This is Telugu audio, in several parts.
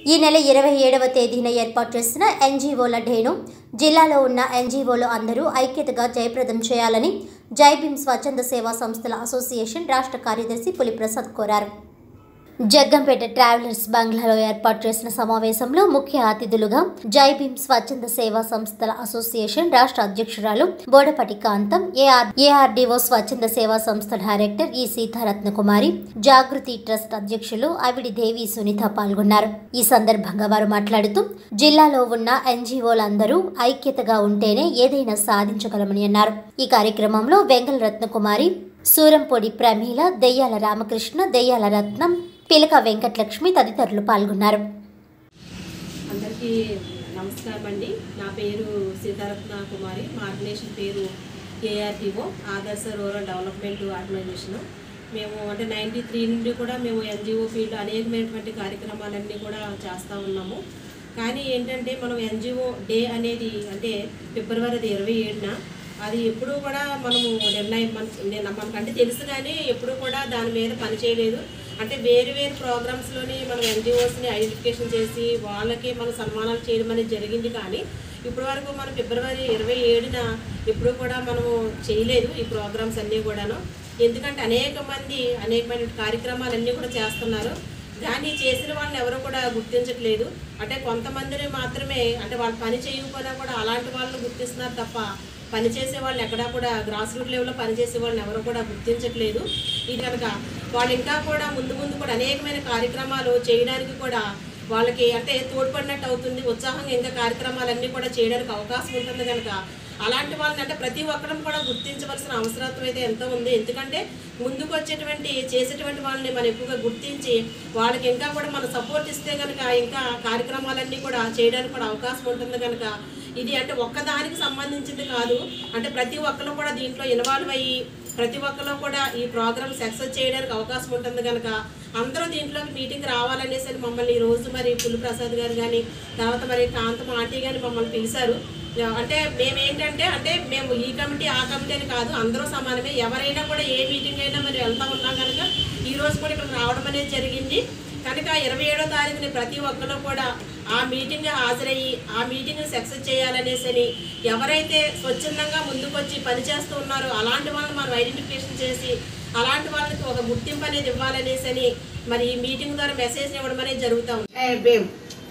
ఈ నెల ఇరవై ఏడవ తేదీన ఏర్పాటు చేసిన ఎన్జీఓల డేను జిల్లాలో ఉన్న ఎన్జీఓలు అందరూ ఐక్యతగా జయప్రదం చేయాలని జై భీమ్ స్వచ్ఛంద సేవా సంస్థల అసోసియేషన్ రాష్ట్ర కార్యదర్శి పులిప్రసాద్ కోరారు జగ్గంపేట ట్రావెలర్స్ బంగ్లాలో ఏర్పాటు చేసిన సమావేశంలో ముఖ్య అతిథులుగా జై భీమ్ స్వచ్ఛంద సేవా సంస్థల అసోసియేషన్ రాష్ట్ర అధ్యక్షురాలు బోడపటి కాంతం ఏఆర్ ఏఆర్డీఓ స్వచ్ఛంద సేవా సంస్థ డైరెక్టర్ ఈ సీతారత్న కుమారి జాగృతి ట్రస్ట్ అధ్యక్షులు అవిడి దేవి సునీత పాల్గొన్నారు ఈ సందర్భంగా వారు మాట్లాడుతూ జిల్లాలో ఉన్న ఎన్జీఓలందరూ ఐక్యతగా ఉంటేనే ఏదైనా సాధించగలమని అన్నారు ఈ కార్యక్రమంలో వెంగళ రత్నకుమారి సూరంపొడి ప్రమీల దెయ్యాల రామకృష్ణ దెయ్యాల రత్నం పిలక వెంకటలక్ష్మి తదితరులు పాల్గొన్నారు అందరికీ నమస్కారం అండి నా పేరు సీతారత్న కుమారి మా ఆర్గనైజేషన్ పేరు ఏఆర్టీఓ ఆదర్శ రూరల్ డెవలప్మెంట్ ఆర్గనైజేషన్ మేము అంటే నైంటీ త్రీ నుండి కూడా మేము ఎన్జిఓ ఫీల్డ్ అనేకమైనటువంటి కార్యక్రమాలన్నీ కూడా చేస్తూ ఉన్నాము కానీ ఏంటంటే మనం ఎన్జిఓ డే అనేది అంటే ఫిబ్రవరి ఇరవై ఏడున అది ఎప్పుడూ కూడా మనము నిర్ణయం మన నేను మనకంటే తెలుసు కానీ ఎప్పుడూ కూడా దాని మీద పని చేయలేదు అంటే వేరు వేరు ప్రోగ్రామ్స్లోని మనం ఎన్జిఓస్ని ఐడెంటిఫికేషన్ చేసి వాళ్ళకి మనం సన్మానాలు చేయడం అనేది జరిగింది కానీ ఇప్పటి వరకు మనం ఫిబ్రవరి ఇరవై ఏడున ఎప్పుడూ కూడా మనము చేయలేదు ఈ ప్రోగ్రామ్స్ అన్నీ కూడాను ఎందుకంటే అనేక మంది అనేకమైన కార్యక్రమాలన్నీ కూడా చేస్తున్నారు కానీ చేసిన వాళ్ళని ఎవరు కూడా గుర్తించట్లేదు అంటే కొంతమందిని మాత్రమే అంటే వాళ్ళు పని చేయకపోయినా కూడా అలాంటి వాళ్ళని గుర్తిస్తున్నారు తప్ప పని చేసే వాళ్ళని ఎక్కడా కూడా గ్రాస్ రూట్ లెవెల్లో పనిచేసే వాళ్ళని ఎవరు కూడా గుర్తించట్లేదు ఇది కనుక వాళ్ళు ఇంకా కూడా ముందు ముందు కూడా అనేకమైన కార్యక్రమాలు చేయడానికి కూడా వాళ్ళకి అంటే తోడ్పడినట్టు అవుతుంది ఉత్సాహంగా ఇంకా కార్యక్రమాలన్నీ కూడా చేయడానికి అవకాశం ఉంటుంది కనుక అలాంటి వాళ్ళని అంటే ప్రతి ఒక్కరం కూడా గుర్తించవలసిన అవసరం అయితే ఎంతో ఉంది ఎందుకంటే ముందుకు వచ్చేటువంటి చేసేటువంటి వాళ్ళని మనం ఎక్కువగా గుర్తించి వాళ్ళకి ఇంకా కూడా మనం సపోర్ట్ ఇస్తే కనుక ఇంకా కార్యక్రమాలన్నీ కూడా చేయడానికి కూడా అవకాశం ఉంటుంది కనుక ఇది అంటే ఒక్కదానికి సంబంధించింది కాదు అంటే ప్రతి ఒక్కరు కూడా దీంట్లో ఇన్వాల్వ్ అయ్యి ప్రతి ఒక్కరు కూడా ఈ ప్రోగ్రామ్ సక్సెస్ చేయడానికి అవకాశం ఉంటుంది కనుక అందరూ దీంట్లోకి మీటింగ్ రావాలనేసి అని మమ్మల్ని ఈ రోజు మరి పుల్లి ప్రసాద్ గారు కానీ తర్వాత మరి కాంతం ఆంటీ కానీ మమ్మల్ని పిలిచారు అంటే మేము ఏంటంటే అంటే మేము ఈ కమిటీ ఆ కమిటీ అని కాదు అందరూ సమానమే ఎవరైనా కూడా ఏ మీటింగ్ అయినా మరి వెళ్తా ఉన్నాం కనుక ఈ రోజు కూడా ఇక్కడ రావడం అనేది జరిగింది కనుక ఇరవై ఏడో తారీఖుని ప్రతి ఒక్కరు కూడా ఆ మీటింగ్ హాజరయ్యి ఆ మీటింగ్ సక్సెస్ చేయాలనేసి అని ఎవరైతే స్వచ్ఛందంగా ముందుకొచ్చి పనిచేస్తూ ఉన్నారో అలాంటి వాళ్ళని మనం ఐడెంటిఫికేషన్ చేసి అలాంటి వాళ్ళకి ఒక గుర్తింపు అనేది ఇవ్వాలనేసి అని మరి ఈ మీటింగ్ ద్వారా మెసేజ్ ఇవ్వడం అనేది జరుగుతూ ఉంది జై భీమ్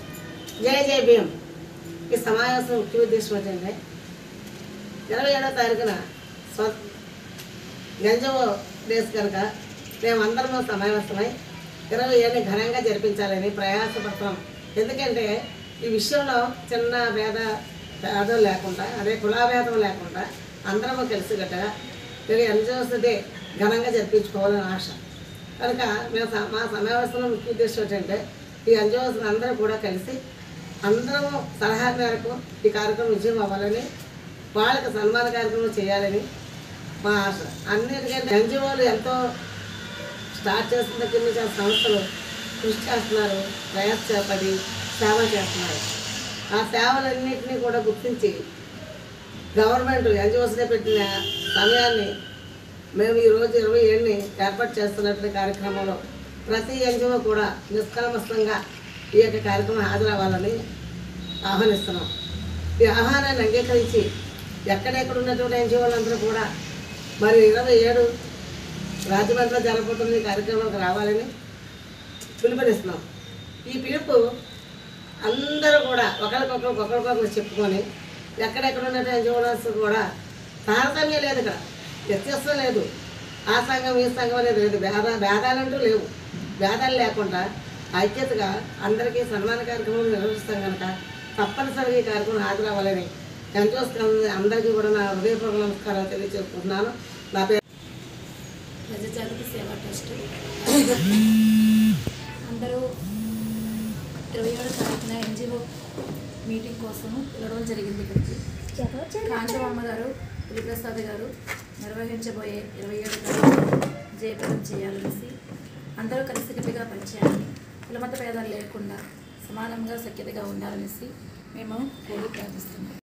జై జై భీమ్ ఈ సమావేశం ముఖ్య ఉద్దేశం ఏంటంటే ఇరవై ఏడో తారీఖున స్వ గంజవ డేస్ కనుక మేమందరము సమావేశమై ఇరవై ఏడుని ఘనంగా జరిపించాలని ప్రయాసపడతాం ఎందుకంటే ఈ విషయంలో చిన్న భేద భేదం లేకుండా అదే కులాభేదం లేకుండా అందరము కలిసిగట్టగా మీరు ఎన్జిఓస్ డే ఘనంగా జరిపించుకోవాలని ఆశ కనుక మేము స- మా సమావేశంలో ముఖ్య ఉద్దేశం ఏంటంటే ఈ ఎన్జిఓస్ అందరూ కూడా కలిసి అందరము సలహా మేరకు ఈ కార్యక్రమం విజయం అవ్వాలని వాళ్ళకి సన్మాన కార్యక్రమం చేయాలని మా ఆశ అన్నిటికంటే ఎన్జిఓలు ఎంతో స్టార్ట్ చేసిన దగ్గర నుంచి ఆ సంస్థలు కృషి చేస్తున్నారు ప్రయాస చేపడి సేవ చేస్తున్నారు ఆ సేవలన్నింటినీ కూడా గుర్తించి గవర్నమెంట్ ఎన్జిఓస్నే పెట్టిన సమయాన్ని మేము ఈరోజు ఇరవై ఏడుని ఏర్పాటు చేస్తున్నటువంటి కార్యక్రమంలో ప్రతి ఎన్జిఓ కూడా నిష్కల్మషంగా ఈ యొక్క కార్యక్రమం హాజరవ్వాలని ఆహ్వానిస్తున్నాం ఈ ఆహ్వానాన్ని అంగీకరించి ఎక్కడెక్కడ ఉన్నటువంటి ఎన్జిఓలందరూ కూడా మరి ఇరవై ఏడు రాజమండ్రిలో జరగబోతున్న ఈ కార్యక్రమానికి రావాలని పిలుపునిస్తున్నాం ఈ పిలుపు అందరూ కూడా ఒకరికొకరు ఒకరికొకరు చెప్పుకొని ఎక్కడెక్కడ ఉన్నటువంటి జీవనాలు కూడా తారతమ్యం లేదు ఇక్కడ వ్యత్యాసం లేదు ఆ సంఘం ఈ సంఘం అనేది లేదు భేద భేదాలంటూ లేవు భేదాలు లేకుండా ఐక్యతగా అందరికీ సన్మాన కార్యక్రమం నిర్వహిస్తాం కనుక తప్పనిసరిగా ఈ కార్యక్రమం హాజరవ్వాలని ఎంతో అందరికీ కూడా నా హృదయపూర్వక నమస్కారాలు తెలియజేసుకుంటున్నాను నా పేరు ప్రజాజాగృతి సేవా ట్రస్ట్ అందరూ ఇరవై ఏడో తారీఖున ఎన్జిఓ మీటింగ్ కోసము పిలవడం జరిగింది ఇక్కడికి కాంచవమ్మ గారు పులిప్రసాద్ గారు నిర్వహించబోయే ఇరవై ఏడు తారీఖు జయప్రదం చేయాలనేసి అందరూ కలిసికట్టుగా పనిచేయాలని కులమత భేదాలు లేకుండా సమానంగా సఖ్యతగా ఉండాలనేసి మేము కోరి ప్రార్థిస్తున్నాం